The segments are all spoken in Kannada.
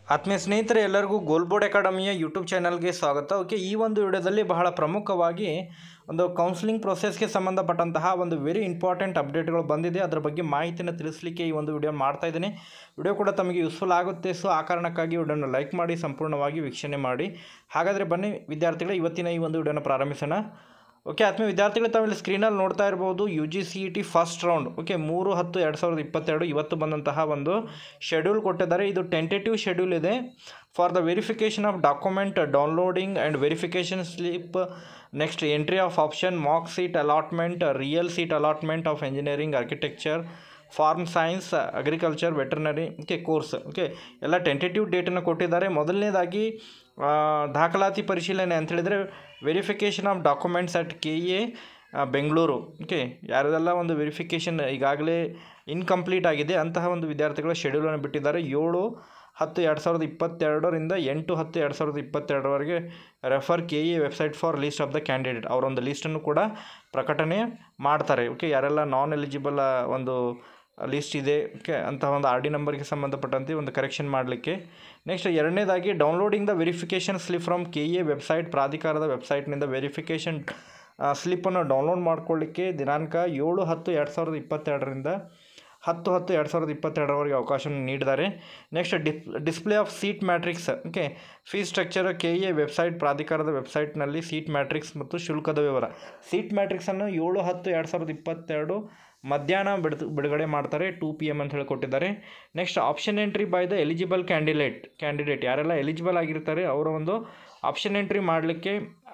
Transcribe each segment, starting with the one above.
ಆತ್ಮೀಯ ಸ್ನೇಹಿತರೆ ಎಲ್ಲರಿಗೂ ಗೋಲ್ಬೋರ್ಡ್ ಅಕಾಡೆಮಿಯ ಯೂಟ್ಯೂಬ್ ಚಾನಲ್ಗೆ ಸ್ವಾಗತ ಓಕೆ ಈ ಒಂದು ವಿಡಿಯೋದಲ್ಲಿ ಬಹಳ ಪ್ರಮುಖವಾಗಿ ಒಂದು ಕೌನ್ಸಿಲಿಂಗ್ ಪ್ರೊಸೆಸ್ಗೆ ಸಂಬಂಧಪಟ್ಟಂತಹ ಒಂದು ವೆರಿ ಇಂಪಾರ್ಟೆಂಟ್ ಅಪ್ಡೇಟ್ಗಳು ಬಂದಿದೆ ಅದರ ಬಗ್ಗೆ ಮಾಹಿತಿನ ತಿಳಿಸಲಿಕ್ಕೆ ಈ ಒಂದು ವಿಡಿಯೋ ಮಾಡ್ತಾ ಇದ್ದೀನಿ ವಿಡಿಯೋ ಕೂಡ ತಮಗೆ ಯೂಸ್ಫುಲ್ ಆಗುತ್ತೆ ಸೊ ಆ ಕಾರಣಕ್ಕಾಗಿ ವಿಡಿಯೋನ ಲೈಕ್ ಮಾಡಿ ಸಂಪೂರ್ಣವಾಗಿ ವೀಕ್ಷಣೆ ಮಾಡಿ ಹಾಗಾದರೆ ಬನ್ನಿ ವಿದ್ಯಾರ್ಥಿಗಳ ಇವತ್ತಿನ ಈ ಒಂದು ವಿಡಿಯೋನ ಪ್ರಾರಂಭಿಸೋಣ ಓಕೆ ಆತ್ಮೀಯ ವಿದ್ಯಾರ್ಥಿಗಳು ತಾವಿಲ್ಲಿ ಸ್ಕ್ರೀನಲ್ಲಿ ನೋಡ್ತಾ ಇರ್ಬೋದು U G C E T first round okay ಮೂರು ಹತ್ತು ಎರಡು ಸಾವಿರದ ಇಪ್ಪತ್ತೆರಡು ಇವತ್ತು ಬಂದಂತಹ ಒಂದು ಶೆಡ್ಯೂಲ್ ಕೊಟ್ಟಿದ್ದಾರೆ ಇದು ಟೆಂಟೇಟಿವ್ ಶೆಡ್ಯೂಲ್ ಇದೆ for the verification of document downloading and verification slip next entry of option mock seat allotment real seat allotment of engineering architecture farm science agriculture veterinary okay course okay ಎಲ್ಲ ಟೆಂಟೇಟಿವ್ ಡೇಟನ್ನು ಕೊಟ್ಟಿದ್ದಾರೆ ಮೊದಲನೇದಾಗಿ ಆ, ದಾಖಲಾತಿ ಪರಿಶೀಲನೆ ಅಂತ ಹೇಳಿದರೆ verification of documents at K A Bengaluru okay ಯಾರದೆಲ್ಲ ಒಂದು ವೆರಿಫಿಕೇಷನ್ ಈಗಾಗಲೇ ಇನ್ಕಂಪ್ಲೀಟ್ ಆಗಿದೆ ಅಂತಹ ಒಂದು ವಿದ್ಯಾರ್ಥಿಗಳ ಶೆಡ್ಯೂಲನ್ನು ಬಿಟ್ಟಿದ್ದಾರೆ ಏಳು ಹತ್ತು ಎರಡು ಸಾವಿರದ ಇಪ್ಪತ್ತೆರಡರಿಂದ ಎಂಟು ಹತ್ತು ಎರಡು ಸಾವಿರದ ಇಪ್ಪತ್ತೆರಡರವರೆಗೆ refer K A website for list of the candidate ಅವರೊಂದು ಲೀಸ್ಟನ್ನು ಕೂಡ ಪ್ರಕಟಣೆ ಮಾಡ್ತಾರೆ ಓಕೆ ಯಾರೆಲ್ಲ ನಾನ್ ಎಲಿಜಿಬಲ್ ಒಂದು ಲಿಸ್ಟ್ ಇದೆ ಓಕೆ ಅಂತಹ ಒಂದು ಆರ್ ಡಿ ನಂಬರ್ಗೆ ಸಂಬಂಧಪಟ್ಟಂತೆ ಒಂದು ಕರೆಕ್ಷನ್ ಮಾಡಲಿಕ್ಕೆ ನೆಕ್ಸ್ಟ್ ಎರಡನೇದಾಗಿ downloading the verification slip from K A website ಪ್ರಾಧಿಕಾರದ ವೆಬ್ಸೈಟ್ನಿಂದ ವೆರಿಫಿಕೇಷನ್ ಸ್ಲಿಪ್ಪನ್ನು ಡೌನ್ಲೋಡ್ ಮಾಡ್ಕೊಳ್ಳಿಕ್ಕೆ ದಿನಾಂಕ ಏಳು ಹತ್ತು ಎರಡು ಸಾವಿರದ ಇಪ್ಪತ್ತೆರಡರಿಂದ ಹತ್ತು ಹತ್ತು ಎರಡು ಸಾವಿರದ ಇಪ್ಪತ್ತೆರಡರವರೆಗೆ ಅವಕಾಶವನ್ನು ನೀಡಿದ್ದಾರೆ next dis display of seat matrix okay fees structure K A website ಪ್ರಾಧಿಕಾರದ ವೆಬ್ಸೈಟ್ನಲ್ಲಿ ಸೀಟ್ ಮ್ಯಾಟ್ರಿಕ್ಸ್ ಮತ್ತು ಶುಲ್ಕದ ವಿವರ ಸೀಟ್ ಮ್ಯಾಟ್ರಿಕ್ಸನ್ನು ಏಳು ಹತ್ತು ಎರಡು ಸಾವಿರದ ಇಪ್ಪತ್ತೆರಡು ಮಧ್ಯಾಹ್ನ ಬಿಡ್ ಬಿಡುಗಡೆ ಮಾಡ್ತಾರೆ ಟೂ ಪಿ ಎಮ್ ಅಂತ ಹೇಳಿ ಕೊಟ್ಟಿದ್ದಾರೆ next option entry by the eligible candidate candidate ಯಾರೆಲ್ಲ ಎಲಿಜಿಬಲ್ ಆಗಿರ್ತಾರೆ ಅವರ ಒಂದು ಆಪ್ಷನ್ ಎಂಟ್ರಿ ಮಾಡಲಿಕ್ಕೆ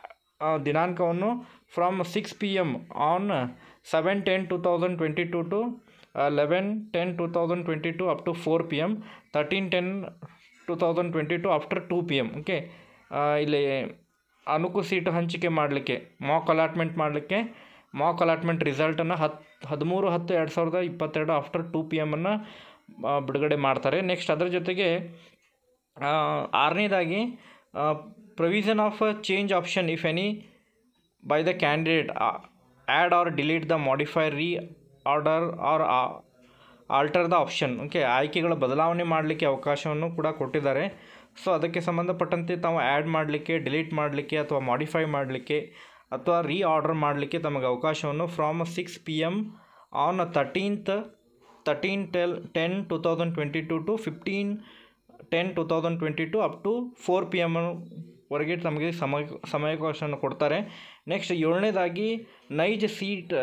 ದಿನಾಂಕವನ್ನು from six P M on seven ten two thousand twenty two to eleven ten two thousand twenty two up to four P M thirteen ten two thousand twenty two after two P M okay ಇಲ್ಲಿ ಅನುಕು ಸೀಟು ಹಂಚಿಕೆ ಮಾಡಲಿಕ್ಕೆ ಮಾಕ್ ಅಲಾಟ್ಮೆಂಟ್ ಮಾಡಲಿಕ್ಕೆ ಮಾಕ್ ಅಲಾಟ್ಮೆಂಟ್ ರಿಸಲ್ಟನ್ನು ಹತ್ತು ಹದಿಮೂರು ಹತ್ತು ಎರಡು ಸಾವಿರದ ಇಪ್ಪತ್ತೆರಡು ಆಫ್ಟರ್ ಟೂ ಪಿ ಎಮನ್ನು ಬಿಡುಗಡೆ ಮಾಡ್ತಾರೆ ನೆಕ್ಸ್ಟ್ ಅದರ ಜೊತೆಗೆ ಆ, ಆರನೇದಾಗಿ provision of change option if any by the candidate add or delete the modify reorder or alter the option okay ಆಯ್ಕೆಗಳ ಬದಲಾವಣೆ ಮಾಡಲಿಕ್ಕೆ ಅವಕಾಶವನ್ನು ಕೂಡ ಕೊಟ್ಟಿದ್ದಾರೆ ಸೊ ಅದಕ್ಕೆ ಸಂಬಂಧಪಟ್ಟಂತೆ ತಾವು ಆ್ಯಡ್ ಮಾಡಲಿಕ್ಕೆ ಡಿಲೀಟ್ ಮಾಡಲಿಕ್ಕೆ ಅಥವಾ ಮಾಡಿಫೈ ಮಾಡಲಿಕ್ಕೆ ಅಥವಾ ರೀ ಆರ್ಡರ್ ಮಾಡಲಿಕ್ಕೆ ತಮಗೆ ಅವಕಾಶವನ್ನು from six P M on thirteenth thirteen tell ten two thousand twenty two to fifteen ten two thousand twenty two up to four P M ವರೆಗೆ ತಮಗೆ ಸಮಯ ಸಮಯಾವಕಾಶವನ್ನು ಕೊಡ್ತಾರೆ ನೆಕ್ಸ್ಟ್ ಏಳನೇದಾಗಿ ನೈಜ ಸೀಟ್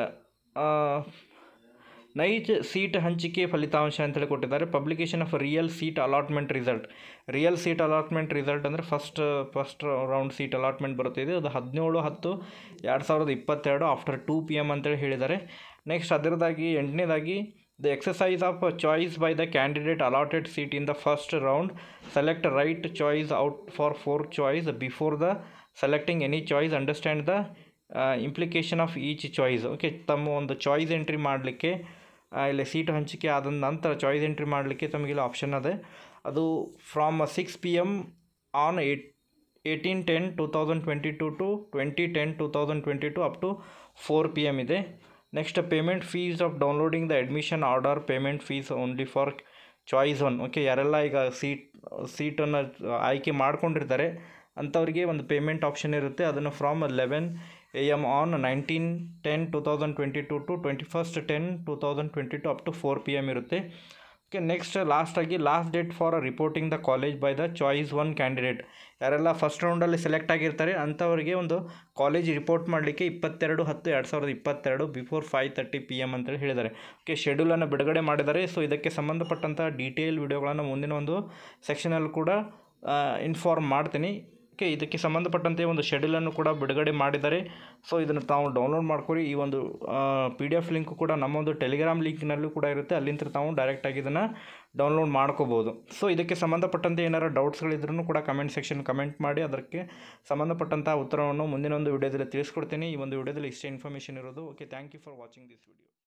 ನೈಜ ಸೀಟ್ ಹಂಚಿಕೆ ಫಲಿತಾಂಶ ಅಂತೇಳಿ ಕೊಟ್ಟಿದ್ದಾರೆ publication of real seat allotment result real seat allotment result ಅಂದರೆ first first round seat allotment ಬರುತ್ತಿದೆ ಅದು ಹದಿನೇಳು ಹತ್ತು ಎರಡು ಸಾವಿರದ ಇಪ್ಪತ್ತೆರಡು ಆಫ್ಟರ್ ಟೂ ಪಿ ಎಮ್ ಅಂತೇಳಿ ಹೇಳಿದ್ದಾರೆ ನೆಕ್ಸ್ಟ್ ಅದರದಾಗಿ ಎಂಟನೇದಾಗಿ the exercise of choice by the candidate allotted seat in the first round select right choice out for four choice before the selecting any choice understand the implication of each choice okay ತಮ್ಮ ಒಂದು ಚಾಯ್ಸ್ ಎಂಟ್ರಿ ಮಾಡಲಿಕ್ಕೆ ಇಲ್ಲಿ ಸೀಟು ಹಂಚಿಕೆ ಆದ ನಂತರ ಚಾಯ್ಸ್ ಎಂಟ್ರಿ ಮಾಡಲಿಕ್ಕೆ ತಮಗಿಲ್ಲಿ ಆಪ್ಷನ್ ಅದೇ ಅದು from six P M on eight eighteen ten two thousand twenty two to twenty ten two thousand twenty two up to four P M ಇದೆ next payment fees of downloading the admission order payment fees only for choice one okay ಯಾರೆಲ್ಲ ಈಗ ಸೀಟ್ ಸೀಟನ್ನು ಆಯ್ಕೆ ಮಾಡ್ಕೊಂಡಿರ್ತಾರೆ ಅಂಥವ್ರಿಗೆ ಒಂದು ಪೇಮೆಂಟ್ ಆಪ್ಷನ್ ಇರುತ್ತೆ ಅದನ್ನು from eleven A M on nineteen ten two thousand twenty two to twenty first ten two thousand twenty two up to four P M ಇರುತ್ತೆ ಓಕೆ ನೆಕ್ಸ್ಟ್ ಲಾಸ್ಟಾಗಿ last date for reporting the college by the choice one candidate ಯಾರೆಲ್ಲ ಫಸ್ಟ್ ರೌಂಡಲ್ಲಿ ಸೆಲೆಕ್ಟ್ ಆಗಿರ್ತಾರೆ ಅಂಥವರಿಗೆ ಒಂದು ಕಾಲೇಜ್ ರಿಪೋರ್ಟ್ ಮಾಡಲಿಕ್ಕೆ ಇಪ್ಪತ್ತೆರಡು ಹತ್ತು ಎರಡು ಸಾವಿರದ ಇಪ್ಪತ್ತೆರಡು before five thirty P M ಅಂತೇಳಿ ಹೇಳಿದ್ದಾರೆ ಓಕೆ ಶೆಡ್ಯೂಲನ್ನು ಬಿಡುಗಡೆ ಮಾಡಿದ್ದಾರೆ ಸೊ ಇದಕ್ಕೆ ಸಂಬಂಧಪಟ್ಟಂಥ ಡೀಟೇಲ್ ವಿಡಿಯೋಗಳನ್ನು ಮುಂದಿನ ಒಂದು ಸೆಕ್ಷನಲ್ಲಿ ಕೂಡ ಇನ್ಫಾರ್ಮ್ ಮಾಡ್ತೀನಿ ಓಕೆ ಇದಕ್ಕೆ ಸಂಬಂಧಪಟ್ಟಂತೆ ಒಂದು ಶೆಡ್ಯೂಲನ್ನು ಕೂಡ ಬಿಡುಗಡೆ ಮಾಡಿದ್ದಾರೆ ಸೊ ಇದನ್ನು ತಾವು ಡೌನ್ಲೋಡ್ ಮಾಡ್ಕೊರಿ ಈ ಒಂದು ಪಿ ಡಿ ಎಫ್ ಲಿಂಕ್ ಕೂಡ ನಮ್ಮ ಒಂದು ಟೆಲಿಗ್ರಾಮ್ ಲಿಂಕ್ನಲ್ಲೂ ಕೂಡ ಇರುತ್ತೆ ಅಲ್ಲಿಂದ ತಾವು ಡೈರೆಕ್ಟಾಗಿ ಇದನ್ನು ಡೌನ್ಲೋಡ್ ಮಾಡ್ಕೋಬೋದು ಸೊ ಇದಕ್ಕೆ ಸಂಬಂಧಪಟ್ಟಂತೆ ಏನಾರು ಡೌಟ್ಸ್ಗಳಿದ್ರೂ ಕೂಡ ಕಮೆಂಟ್ ಸೆಕ್ಷನ್ ಕಮೆಂಟ್ ಮಾಡಿ ಅದಕ್ಕೆ ಸಂಬಂಧಪಟ್ಟಂಥ ಉತ್ತರವನ್ನು ಮುಂದಿನ ಒಂದು ವಿಡಿಯೋದಲ್ಲಿ ತಿಳಿಸ್ಕೊಡ್ತೀನಿ ಈ ಒಂದು ವಿಡಿಯೋದಲ್ಲಿ ಇಷ್ಟೇ ಇನ್ಫಾರ್ಮೇಷನ್ ಇರೋದು okay thank you for watching this video